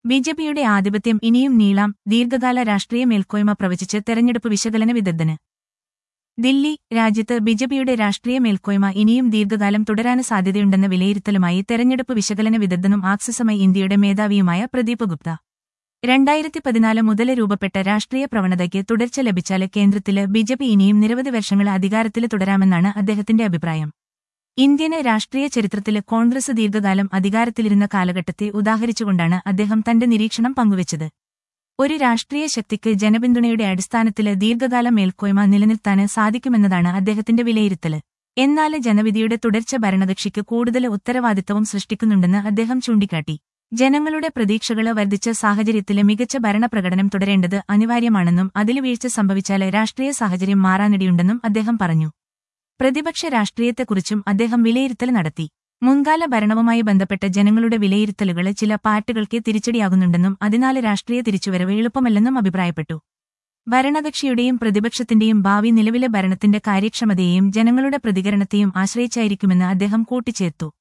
ബിജെപിയുടെ ആധിപത്യം ഇനിയും നീളാം ദീർഘകാല രാഷ്ട്രീയ മേൽക്കോയ്മ പ്രവചിച്ച് തെരഞ്ഞെടുപ്പ് വിശകലന വിദഗ്ധന് ദില്ലി രാജ്യത്ത് ബിജെപിയുടെ രാഷ്ട്രീയ മേൽക്കോയ്മ ഇനിയും ദീർഘകാലം തുടരാന് സാധ്യതയുണ്ടെന്ന വിലയിരുത്തലുമായി തെരഞ്ഞെടുപ്പ് വിശകലന വിദഗ്ധനും ആക്സിസമൈ ഇന്ത്യയുടെ മേധാവിയുമായ പ്രദീപ് ഗുപ്ത രണ്ടായിരത്തി പതിനാല് മുതൽ രൂപപ്പെട്ട രാഷ്ട്രീയ പ്രവണതയ്ക്ക് തുടർച്ച ലഭിച്ചാല് കേന്ദ്രത്തില് ബിജെപി ഇനിയും നിരവധി വർഷങ്ങൾ അധികാരത്തിൽ തുടരാമെന്നാണ് അദ്ദേഹത്തിന്റെ അഭിപ്രായം ഇന്ത്യന് രാഷ്ട്രീയ ചരിത്രത്തില് കോൺഗ്രസ് ദീർഘകാലം അധികാരത്തിലിരുന്ന കാലഘട്ടത്തെ ഉദാഹരിച്ചുകൊണ്ടാണ് അദ്ദേഹം തന്റെ നിരീക്ഷണം പങ്കുവച്ചത് ഒരു രാഷ്ട്രീയ ശക്തിക്ക് ജനപിന്തുണയുടെ അടിസ്ഥാനത്തില് ദീർഘകാല മേൽക്കോയ്മ നിലനിർത്താന് സാധിക്കുമെന്നതാണ് അദ്ദേഹത്തിന്റെ വിലയിരുത്തല് എന്നാല് ജനവിധിയുടെ തുടർച്ച ഭരണകക്ഷിക്ക് കൂടുതൽ ഉത്തരവാദിത്തവും സൃഷ്ടിക്കുന്നുണ്ടെന്ന് അദ്ദേഹം ചൂണ്ടിക്കാട്ടി ജനങ്ങളുടെ പ്രതീക്ഷകള് വർദ്ധിച്ച സാഹചര്യത്തില് മികച്ച ഭരണപ്രകടനം തുടരേണ്ടത് അനിവാര്യമാണെന്നും അതില് വീഴ്ച സംഭവിച്ചാല് രാഷ്ട്രീയ സാഹചര്യം മാറാനിടയുണ്ടെന്നും അദ്ദേഹം പറഞ്ഞു പ്രതിപക്ഷ രാഷ്ട്രീയത്തെക്കുറിച്ചും അദ്ദേഹം വിലയിരുത്തൽ നടത്തി മുൻകാല ഭരണവുമായി ബന്ധപ്പെട്ട ജനങ്ങളുടെ വിലയിരുത്തലുകൾ ചില പാർട്ടികൾക്ക് തിരിച്ചടിയാകുന്നുണ്ടെന്നും അതിനാല് രാഷ്ട്രീയ തിരിച്ചുവരവ് എളുപ്പമല്ലെന്നും അഭിപ്രായപ്പെട്ടു ഭരണകക്ഷിയുടെയും പ്രതിപക്ഷത്തിന്റെയും ഭാവി നിലവിലെ ഭരണത്തിന്റെ കാര്യക്ഷമതയെയും ജനങ്ങളുടെ പ്രതികരണത്തെയും ആശ്രയിച്ചായിരിക്കുമെന്ന് അദ്ദേഹം കൂട്ടിച്ചേർത്തു